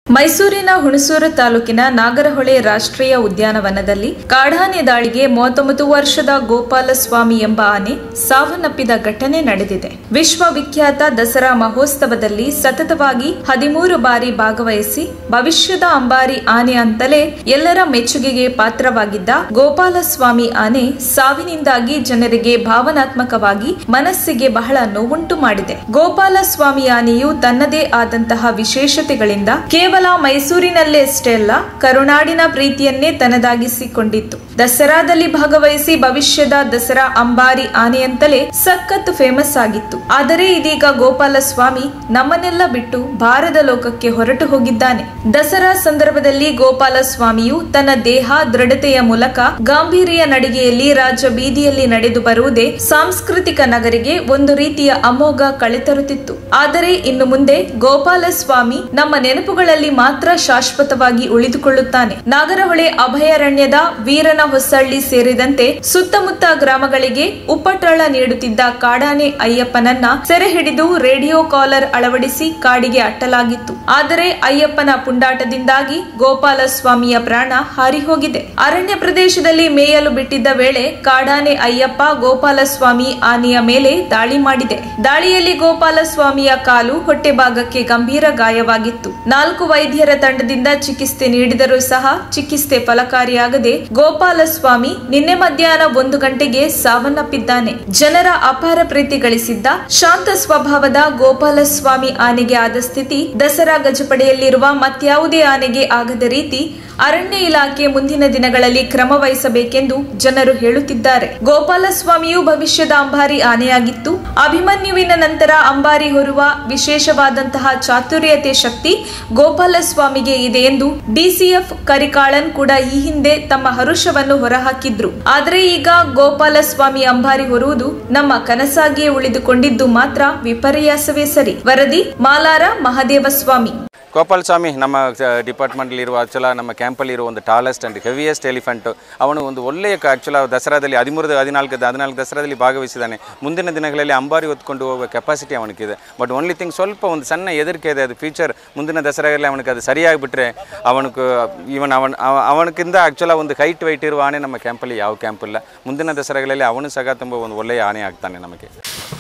ಮೈಸೂರಿನ ಹುಣಸೂರು ತಾಲೂಕಿನ ನಾಗರಹೊಳೆ ರಾಷ್ಟ್ರೀಯ ಉದ್ಯಾನವನದಲ್ಲಿ ಕಾಡಾನೆ ದಾಳಿಗೆ ಮೂವತ್ತೊಂಬತ್ತು ವರ್ಷದ ಗೋಪಾಲಸ್ವಾಮಿ ಎಂಬ ಆನೆ ಸಾವನ್ನಪ್ಪಿದ ಘಟನೆ ನಡೆದಿದೆ ವಿಶ್ವವಿಖ್ಯಾತ ದಸರಾ ಮಹೋತ್ಸವದಲ್ಲಿ ಸತತವಾಗಿ ಹದಿಮೂರು ಬಾರಿ ಭಾಗವಹಿಸಿ ಭವಿಷ್ಯದ ಅಂಬಾರಿ ಆನೆ ಅಂತಲೇ ಎಲ್ಲರ ಮೆಚ್ಚುಗೆಗೆ ಪಾತ್ರವಾಗಿದ್ದ ಗೋಪಾಲಸ್ವಾಮಿ ಆನೆ ಸಾವಿನಿಂದಾಗಿ ಜನರಿಗೆ ಭಾವನಾತ್ಮಕವಾಗಿ ಮನಸ್ಸಿಗೆ ಬಹಳ ನೋವುಂಟು ಮಾಡಿದೆ ಗೋಪಾಲಸ್ವಾಮಿ ಆನೆಯು ತನ್ನದೇ ಆದಂತಹ ವಿಶೇಷತೆಗಳಿಂದ ಕೇವಲ ಮೈಸೂರಿನಲ್ಲೇ ಅಷ್ಟೇ ಅಲ್ಲ ಕರುನಾಡಿನ ಪ್ರೀತಿಯನ್ನೇ ತನ್ನದಾಗಿಸಿಕೊಂಡಿತ್ತು ದಸರಾದಲ್ಲಿ ಭಾಗವಹಿಸಿ ಭವಿಷ್ಯದ ದಸರಾ ಅಂಬಾರಿ ಆನೆ ಅಂತಲೇ ಸಖತ್ ಫೇಮಸ್ ಆಗಿತ್ತು ಆದರೆ ಇದೀಗ ಗೋಪಾಲಸ್ವಾಮಿ ನಮ್ಮನ್ನೆಲ್ಲ ಬಿಟ್ಟು ಭಾರದ ಲೋಕಕ್ಕೆ ಹೊರಟು ಹೋಗಿದ್ದಾನೆ ದಸರಾ ಸಂದರ್ಭದಲ್ಲಿ ಗೋಪಾಲಸ್ವಾಮಿಯು ತನ್ನ ದೇಹ ದೃಢತೆಯ ಮೂಲಕ ಗಾಂಭೀರ್ಯ ನಡಿಗೆಯಲ್ಲಿ ರಾಜ್ಯ ಬೀದಿಯಲ್ಲಿ ನಡೆದು ಬರುವುದೇ ಸಾಂಸ್ಕೃತಿಕ ನಗರಿಗೆ ಒಂದು ರೀತಿಯ ಅಮೋಘ ಕಳೆತರುತ್ತಿತ್ತು ಆದರೆ ಇನ್ನು ಮುಂದೆ ಗೋಪಾಲಸ್ವಾಮಿ ನಮ್ಮ ನೆನಪುಗಳಲ್ಲಿ ಮಾತ್ರ ಶಾಶ್ವತವಾಗಿ ಉಳಿದುಕೊಳ್ಳುತ್ತಾನೆ ನಾಗರಹೊಳೆ ಅಭಯಾರಣ್ಯದ ವೀರನ ಹೊಸಳ್ಳಿ ಸೇರಿದಂತೆ ಸುತ್ತಮುತ್ತ ಗ್ರಾಮಗಳಿಗೆ ಉಪಟಳ ನೀಡುತ್ತಿದ್ದ ಕಾಡಾನೆ ಅಯ್ಯಪ್ಪನನ್ನ ಸೆರೆ ಹಿಡಿದು ರೇಡಿಯೋ ಕಾಲರ್ ಅಳವಡಿಸಿ ಕಾಡಿಗೆ ಅಟ್ಟಲಾಗಿತ್ತು ಆದರೆ ಅಯ್ಯಪ್ಪನ ಪುಂಡಾಟದಿಂದಾಗಿ ಗೋಪಾಲಸ್ವಾಮಿಯ ಪ್ರಾಣ ಹಾರಿಹೋಗಿದೆ ಅರಣ್ಯ ಪ್ರದೇಶದಲ್ಲಿ ಮೇಯಲು ಬಿಟ್ಟಿದ್ದ ವೇಳೆ ಕಾಡಾನೆ ಅಯ್ಯಪ್ಪ ಗೋಪಾಲಸ್ವಾಮಿ ಆನೆಯ ಮೇಲೆ ದಾಳಿ ಮಾಡಿದೆ ದಾಳಿಯಲ್ಲಿ ಗೋಪಾಲಸ್ವಾಮಿಯ ಕಾಲು ಹೊಟ್ಟೆ ಭಾಗಕ್ಕೆ ಗಂಭೀರ ಗಾಯವಾಗಿತ್ತು ನಾಲ್ಕು ವೈದ್ಯರ ತಂಡದಿಂದ ಚಿಕಿತ್ಸೆ ನೀಡಿದರೂ ಸಹ ಚಿಕಿತ್ಸೆ ಫಲಕಾರಿಯಾಗದೆ ಗೋಪಾಲಸ್ವಾಮಿ ನಿನ್ನೆ ಮಧ್ಯಾಹ್ನ ಒಂದು ಗಂಟೆಗೆ ಸಾವನ್ನಪ್ಪಿದ್ದಾನೆ ಜನರ ಅಪಾರ ಪ್ರೀತಿ ಗಳಿಸಿದ್ದ ಶಾಂತ ಸ್ವಭಾವದ ಗೋಪಾಲಸ್ವಾಮಿ ಆನೆಗೆ ಆದ ಸ್ಥಿತಿ ದಸರಾ ಗಜಪಡೆಯಲ್ಲಿರುವ ಮತ್ಯಾವುದೇ ಆನೆಗೆ ಆಗದ ರೀತಿ ಅರಣ್ಯ ಇಲಾಖೆ ಮುಂದಿನ ದಿನಗಳಲ್ಲಿ ಕ್ರಮ ವಹಿಸಬೇಕೆಂದು ಜನರು ಹೇಳುತ್ತಿದ್ದಾರೆ ಗೋಪಾಲಸ್ವಾಮಿಯು ಭವಿಷ್ಯದ ಅಂಬಾರಿ ಆನೆಯಾಗಿತ್ತು ಅಭಿಮನ್ಯುವಿನ ನಂತರ ಅಂಬಾರಿ ಹೊರುವ ವಿಶೇಷವಾದಂತಹ ಚಾತುರ್ಯತೆ ಶಕ್ತಿ ಗೋಪಾಲಸ್ವಾಮಿಗೆ ಇದೆ ಎಂದು ಡಿಸಿಎಫ್ ಕರಿಕಾಳನ್ ಕೂಡ ಈ ಹಿಂದೆ ತಮ್ಮ ಹರುಷವನ್ನು ಹೊರಹಾಕಿದ್ರು ಆದರೆ ಈಗ ಗೋಪಾಲಸ್ವಾಮಿ ಅಂಬಾರಿ ಹೊರುವುದು ನಮ್ಮ ಕನಸಾಗಿಯೇ ಉಳಿದುಕೊಂಡಿದ್ದು ಮಾತ್ರ ವಿಪರ್ಯಾಸವೇ ಸರಿ ವರದಿ ಮಾಲಾರ ಮಹದೇವಸ್ವಾಮಿ ಗೋಪಾಲ್ ಸ್ವಾಮಿ ನಮ್ಮ ಡಿಪಾರ್ಟ್ಮೆಂಟಲ್ಲಿರುವ ಆಕ್ಚುಲ ನಮ್ಮ ಕ್ಯಾಂಪಲ್ಲಿರುವ ಒಂದು ಟಾಲೆಸ್ಟ್ ಆ್ಯಂಡ್ ಹೆವಿಯೆಸ್ಟ್ ಎಲಿಫೆಂಟು ಅವನು ಒಂದು ಒಳ್ಳೆಯ ಆಕ್ಚುಲ ದಸರಾದಲ್ಲಿ ಹದಿಮೂರು ಹದಿನಾಲ್ಕು ಹದಿನಾಲ್ಕು ದಸರಾದಲ್ಲಿ ಭಾಗವಹಿಸಿದ್ದಾನೆ ಮುಂದಿನ ದಿನಗಳಲ್ಲಿ ಅಂಬಾರಿ ಹೊತ್ಕೊಂಡು ಹೋಗುವ ಕೆಪಾಸಿಟಿ ಅವನಿಗಿದೆ ಬಟ್ ಓನ್ಲಿ ಥಿಂಗ್ ಸ್ವಲ್ಪ ಒಂದು ಸಣ್ಣ ಹೆದರಿಕೆ ಇದೆ ಅದು ಫ್ಯೂಚರ್ ಮುಂದಿನ ದಸರಾದಲ್ಲಿ ಅವನಿಗೆ ಅದು ಸರಿಯಾಗಿಬಿಟ್ರೆ ಅವನಿಗೆ ಇವನ್ ಅವನ ಅವ- ಅವನಕ್ಕಿಂತ ಆಕ್ಚುಲ ಒಂದು ಹೈಟ್ ವೈಟ್ ಇರುವ ಆನೆ ನಮ್ಮ ಕ್ಯಾಂಪಲ್ಲಿ ಯಾವ ಕ್ಯಾಂಪ್ ಇಲ್ಲ ಮುಂದಿನ ದಸರಾಗಳಲ್ಲಿ ಅವನು ಸಹ ತುಂಬ ಒಂದು ಒಳ್ಳೆಯ ಆನೆ ಆಗ್ತಾನೆ ನಮಗೆ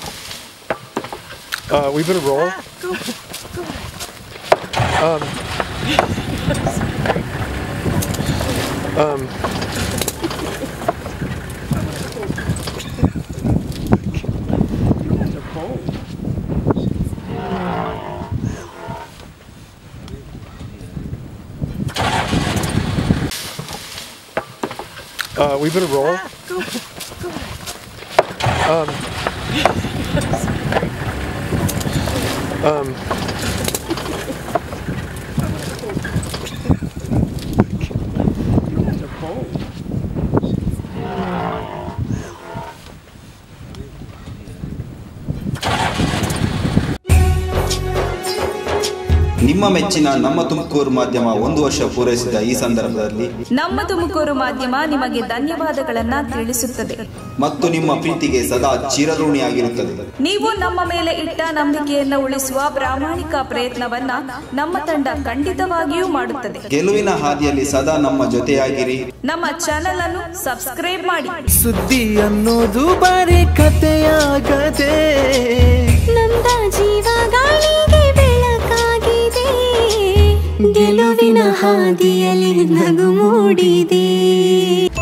Uh, we better roll. Um, um, uh, we better roll. Um, um, ನಿಮ್ಮ ಮೆಚ್ಚಿನ ನಮ್ಮ ತುಮಕೂರು ಮಾಧ್ಯಮ ಒಂದು ವರ್ಷ ಪೂರೈಸಿದ ಈ ಸಂದರ್ಭದಲ್ಲಿ ನಮ್ಮ ತುಮಕೂರು ಮಾಧ್ಯಮ ನಿಮಗೆ ಧನ್ಯವಾದಗಳನ್ನ ತಿಳಿಸುತ್ತದೆ ಮತ್ತು ನಿಮ್ಮ ಪ್ರೀತಿಗೆ ಸದಾ ಚಿರಋಣಿಯಾಗಿರುತ್ತದೆ ನೀವು ನಮ್ಮ ಮೇಲೆ ಇಟ್ಟ ನಂಬಿಕೆಯನ್ನ ಉಳಿಸುವ ಪ್ರಾಮಾಣಿಕ ಪ್ರಯತ್ನವನ್ನ ನಮ್ಮ ತಂಡ ಖಂಡಿತವಾಗಿಯೂ ಮಾಡುತ್ತದೆ ಗೆಲುವಿನ ಹಾದಿಯಲ್ಲಿ ಸದಾ ನಮ್ಮ ಜೊತೆಯಾಗಿರಿ ನಮ್ಮ ಚಾನೆಲ್ ಅನ್ನು ಸಬ್ಸ್ಕ್ರೈಬ್ ಮಾಡಿ ಸುದ್ದಿ ಅನ್ನೋದು ಬರೀ ಕಥೆಯಾಗದೆ ನಂದ ಜೀವ ಗಾಳಿಗೆ ಬೆಳಕಾಗಿದೆ ಗೆಲುವಿನ ಹಾದಿಯಲ್ಲಿ ನಗು ಮೂಡಿದೆ